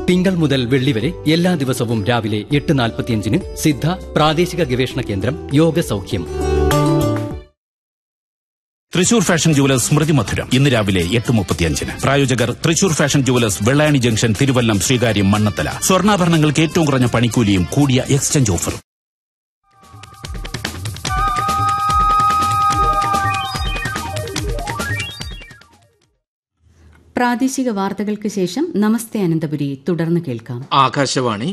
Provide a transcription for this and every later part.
തിങ്കൾ മുതൽ വെള്ളി വരെ എല്ലാ ദിവസവും രാവിലെ എട്ട് നാൽപ്പത്തിയഞ്ചിന് സിദ്ധ പ്രാദേശിക ഗവേഷണ കേന്ദ്രം യോഗ സൗഖ്യം തൃശൂർ ഫാഷൻ ജുവലേഴ്സ് സ്മൃതി മധുരം ഇന്ന് രാവിലെ എട്ട് മുപ്പത്തിയഞ്ചിന് പ്രായോജകർ Thrissur Fashion Jewellers Vellayani junction Thiruvallam Sreekaryam Mannathala സ്വർണ്ണാഭരണങ്ങൾക്ക് ഏറ്റവും കുറഞ്ഞ പണിക്കൂലിയും കൂടിയ എക്സ്ചേഞ്ച് ഓഫറും പ്രാദേശിക വാർത്തകൾക്ക് ശേഷം നമസ്തേ അനന്തപുരി തുടർന്ന് കേൾക്കാം ആകാശവാണി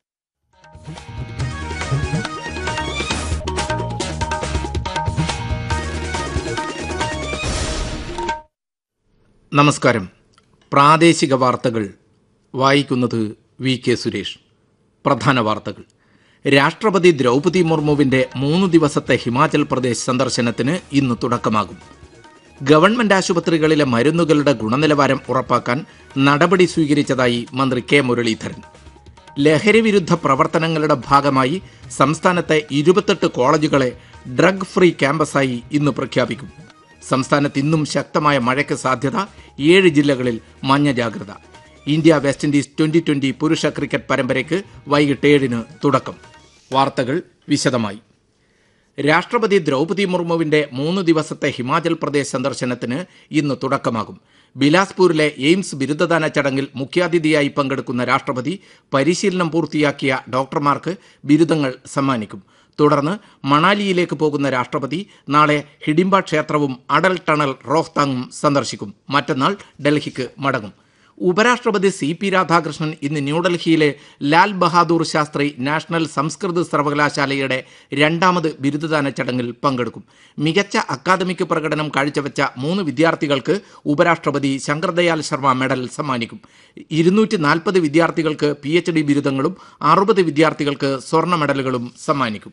നമസ്കാരം പ്രാദേശിക വാർത്തകൾ വായിക്കുന്നത് വി കെ സുരേഷ് പ്രധാന വാർത്തകൾ രാഷ്ട്രപതി ദ്രൗപതി മുർമുവിന്റെ മൂന്ന് ദിവസത്തെ ഹിമാചൽ പ്രദേശ് സന്ദർശനത്തിന് ഇന്ന് തുടക്കമാകും ഗവൺമെന്റ് ആശുപത്രികളിലെ മരുന്നുകളുടെ ഗുണനിലവാരം ഉറപ്പാക്കാൻ നടപടി സ്വീകരിച്ചതായി മന്ത്രി കെ മുരളീധരൻ ലഹരി വിരുദ്ധ പ്രവർത്തനങ്ങളുടെ ഭാഗമായി സംസ്ഥാനത്തെ ഇരുപത്തെട്ട് കോളേജുകളെ ഡ്രഗ് ഫ്രീ ക്യാമ്പസായി ഇന്ന് പ്രഖ്യാപിക്കും സംസ്ഥാനത്ത് ഇന്നും ശക്തമായ മഴയ്ക്ക് സാധ്യത ഏഴ് ജില്ലകളിൽ മഞ്ഞ ജാഗ്രത India West Indies twenty twenty പുരുഷ ക്രിക്കറ്റ് പരമ്പരയ്ക്ക് വൈകിട്ട് ഏഴിന് തുടക്കം വാർത്തകൾ വിശദമായി രാഷ്ട്രപതി ദ്രൗപതി മുർമുവിന്റെ മൂന്ന് ദിവസത്തെ ഹിമാചൽ പ്രദേശ് സന്ദർശനത്തിന് ഇന്ന് തുടക്കമാകും ബിലാസ്പൂരിലെ എയിംസ് ബിരുദദാന ചടങ്ങിൽ മുഖ്യാതിഥിയായി പങ്കെടുക്കുന്ന രാഷ്ട്രപതി പരിശീലനം പൂർത്തിയാക്കിയ ഡോക്ടർമാർക്ക് ബിരുദങ്ങൾ സമ്മാനിക്കും തുടർന്ന് മണാലിയിലേക്ക് പോകുന്ന രാഷ്ട്രപതി നാളെ ഹിഡിംബ ക്ഷേത്രവും അടൽ ടണൽ റോഹ്താങ്ങും സന്ദർശിക്കും മറ്റന്നാൾ ഡൽഹിക്ക് മടങ്ങും ഉപരാഷ്ട്രപതി സി പി രാധാകൃഷ്ണൻ ഇന്ന് ന്യൂഡൽഹിയിലെ ലാൽ ബഹാദൂർ ശാസ്ത്രി നാഷണൽ സംസ്കൃത സർവകലാശാലയുടെ രണ്ടാമത് ബിരുദദാന ചടങ്ങിൽ പങ്കെടുക്കും മികച്ച അക്കാദമിക് പ്രകടനം കാഴ്ചവെച്ച മൂന്ന് വിദ്യാർത്ഥികൾക്ക് ഉപരാഷ്ട്രപതി ശങ്കർദയാൽ ശർമ്മ മെഡൽ സമ്മാനിക്കും ഇരുന്നൂറ്റി നാൽപ്പത് വിദ്യാർത്ഥികൾക്ക് പി എച്ച് ഡി ബിരുദങ്ങളും അറുപത് വിദ്യാർത്ഥികൾക്ക് സ്വർണ്ണ മെഡലുകളും സമ്മാനിക്കും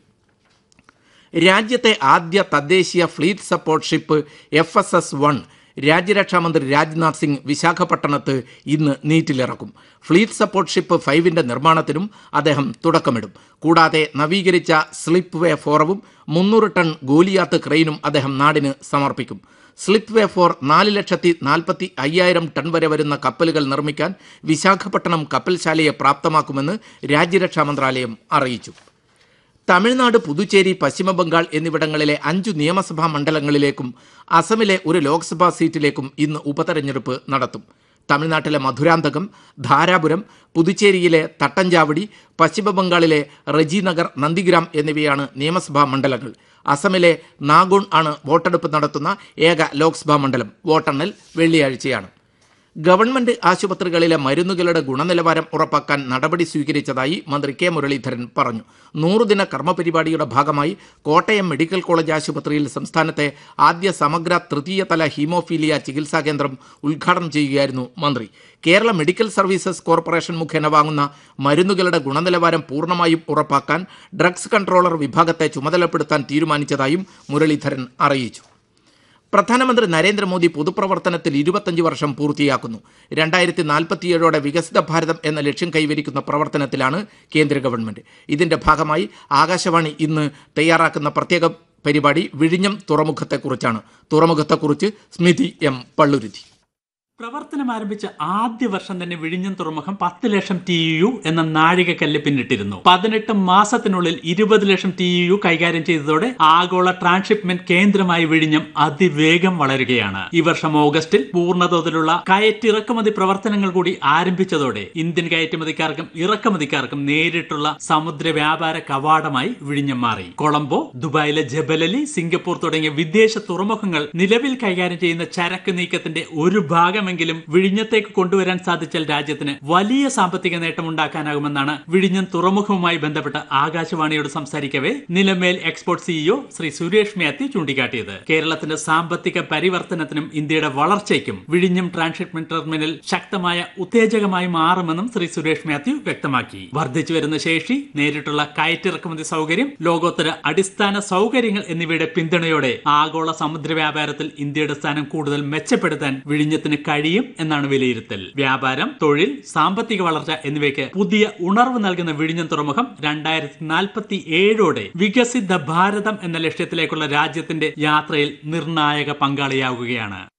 രാജ്യത്തെ ആദ്യ തദ്ദേശീയ fleet support ship F S S one രാജ്യരക്ഷാമന്ത്രി രാജ്നാഥ് സിംഗ് വിശാഖപട്ടണത്ത് ഇന്ന് നീറ്റിലിറക്കും ഫ്ലീറ്റ് സപ്പോർട്ട് ഷിപ്പ് ഫൈവിന്റെ നിർമ്മാണത്തിനും അദ്ദേഹം തുടക്കമിടും കൂടാതെ നവീകരിച്ച സ്ലിപ്പ് വേ ഫോറവും മുന്നൂറ് ടൺ ഗോലിയാത്ത് ക്രെയിനും അദ്ദേഹം നാടിന് സമർപ്പിക്കും സ്ലിപ്പ് വേ ഫോർ നാല് ലക്ഷത്തി നാൽപ്പത്തി അയ്യായിരം ടൺ വരെ വരുന്ന കപ്പലുകൾ നിർമ്മിക്കാൻ വിശാഖപട്ടണം കപ്പൽശാലയെ പ്രാപ്തമാക്കുമെന്ന് രാജ്യരക്ഷാ മന്ത്രാലയം അറിയിച്ചു തമിഴ്നാട് പുതുച്ചേരി പശ്ചിമബംഗാൾ എന്നിവിടങ്ങളിലെ അഞ്ചു നിയമസഭാ മണ്ഡലങ്ങളിലേക്കും അസമിലെ ഒരു ലോക്സഭാ സീറ്റിലേക്കും ഇന്ന് ഉപതെരഞ്ഞെടുപ്പ് നടത്തും തമിഴ്നാട്ടിലെ മധുരാന്തകം ധാരാപുരം പുതുച്ചേരിയിലെ തട്ടഞ്ചാവടി പശ്ചിമബംഗാളിലെ റജിനഗർ നന്ദിഗ്രാം എന്നിവയാണ് നിയമസഭാ മണ്ഡലങ്ങൾ അസമിലെ നാഗോൺ ആണ് വോട്ടെടുപ്പ് നടത്തുന്ന ഏക ലോക്സഭാ മണ്ഡലം വോട്ടെണ്ണൽ വെള്ളിയാഴ്ചയാണ് ഗവൺമെന്റ് ആശുപത്രികളിലെ മരുന്നുകളുടെ ഗുണനിലവാരം ഉറപ്പാക്കാൻ നടപടി സ്വീകരിച്ചതായി മന്ത്രി കെ മുരളീധരൻ പറഞ്ഞു നൂറുദിന കർമ്മപരിപാടിയുടെ ഭാഗമായി കോട്ടയം മെഡിക്കൽ കോളേജ് ആശുപത്രിയിൽ സംസ്ഥാനത്തെ ആദ്യ സമഗ്ര തൃതീയ തല ഹീമോഫീലിയ ചികിത്സാ കേന്ദ്രം ഉദ്ഘാടനം ചെയ്യുകയായിരുന്നു മന്ത്രി കേരള മെഡിക്കൽ സർവീസസ് കോർപ്പറേഷൻ മുഖേന വാങ്ങുന്ന മരുന്നുകളുടെ ഗുണനിലവാരം പൂർണ്ണമായും ഉറപ്പാക്കാൻ ഡ്രഗ്സ് കൺട്രോളർ വിഭാഗത്തെ ചുമതലപ്പെടുത്താൻ തീരുമാനിച്ചതായും മുരളീധരൻ അറിയിച്ചു പ്രധാനമന്ത്രി നരേന്ദ്രമോദി പൊതുപ്രവർത്തനത്തിൽ ഇരുപത്തഞ്ച് വർഷം പൂർത്തിയാക്കുന്നു രണ്ടായിരത്തി നാൽപ്പത്തിയേഴോടെ വികസിത ഭാരതം എന്ന ലക്ഷ്യം കൈവരിക്കുന്ന പ്രവർത്തനത്തിലാണ് കേന്ദ്ര ഗവൺമെന്റ് ഇതിന്റെ ഭാഗമായി ആകാശവാണി ഇന്ന് തയ്യാറാക്കുന്ന പ്രത്യേക പരിപാടി വിഴിഞ്ഞം തുറമുഖത്തെക്കുറിച്ചാണ് തുറമുഖത്തെക്കുറിച്ച് സ്മിതി എം പള്ളുരുത്തി പ്രവർത്തനം ആരംഭിച്ച ആദ്യ വർഷം തന്നെ വിഴിഞ്ഞം തുറമുഖം പത്ത് ലക്ഷം ടി യു എന്ന നാഴികക്കല്ല് പിന്നിട്ടിരുന്നു പതിനെട്ട് മാസത്തിനുള്ളിൽ ഇരുപത് ലക്ഷം ടി യു കൈകാര്യം ചെയ്തതോടെ ആഗോള ട്രാൻസ്ഷിപ്മെന്റ് കേന്ദ്രമായി വിഴിഞ്ഞം അതിവേഗം വളരുകയാണ് ഈ വർഷം ഓഗസ്റ്റിൽ പൂർണ്ണതോതിലുള്ള കയറ്റിറക്കുമതി പ്രവർത്തനങ്ങൾ കൂടി ആരംഭിച്ചതോടെ ഇന്ത്യൻ കയറ്റുമതിക്കാർക്കും ഇറക്കുമതിക്കാർക്കും നേരിട്ടുള്ള സമുദ്ര വ്യാപാര കവാടമായി വിഴിഞ്ഞം മാറി കൊളംബോ ദുബായിലെ ജബലലി സിംഗപ്പൂർ തുടങ്ങിയ വിദേശ തുറമുഖങ്ങൾ നിലവിൽ കൈകാര്യം ചെയ്യുന്ന ചരക്ക് നീക്കത്തിന്റെ ഒരു ഭാഗമെങ്കിലും വിഴിഞ്ഞത്തേക്ക് കൊണ്ടുവരാൻ സാധിച്ചാൽ രാജ്യത്തിന് വലിയ സാമ്പത്തിക നേട്ടമുണ്ടാക്കാനാകുമെന്നാണ് വിഴിഞ്ഞം തുറമുഖവുമായി ബന്ധപ്പെട്ട് ആകാശവാണിയോട് സംസാരിക്കവേ നിലമേൽ എക്സ്പോർട്ട് സിഇഒ ശ്രീ സുരേഷ് മാത്യു ചൂണ്ടിക്കാട്ടിയത് കേരളത്തിന്റെ സാമ്പത്തിക പരിവർത്തനത്തിനും ഇന്ത്യയുടെ വളർച്ചയ്ക്കും വിഴിഞ്ഞം ട്രാൻസ്ഷിപ്മെന്റ് ടെർമിനൽ ശക്തമായ ഉത്തേജകമായി മാറുമെന്നും ശ്രീ സുരേഷ് മാത്യു വ്യക്തമാക്കി വർദ്ധിച്ചു വരുന്ന ശേഷി നേരിട്ടുള്ള കയറ്റിറക്കുമതി സൗകര്യം ലോകോത്തര അടിസ്ഥാന സൗകര്യങ്ങൾ എന്നിവയുടെ പിന്തുണയോടെ ആഗോള സമുദ്ര വ്യാപാരത്തിൽ ഇന്ത്യയുടെ സ്ഥാനം കൂടുതൽ മെച്ചപ്പെടുത്താൻ വിഴിഞ്ഞത്തിന് കഴിയും എന്നാണ് വിലയിരുത്തൽ വ്യാപാരം തൊഴിൽ സാമ്പത്തിക വളർച്ച എന്നിവയ്ക്ക് പുതിയ ഉണർവ് നൽകുന്ന വിഴിഞ്ഞം തുറമുഖം രണ്ടായിരത്തി നാൽപ്പത്തി ഏഴോടെ വികസിത ഭാരതം എന്ന ലക്ഷ്യത്തിലേക്കുള്ള രാജ്യത്തിന്റെ യാത്രയിൽ നിർണായക പങ്കാളിയാവുകയാണ്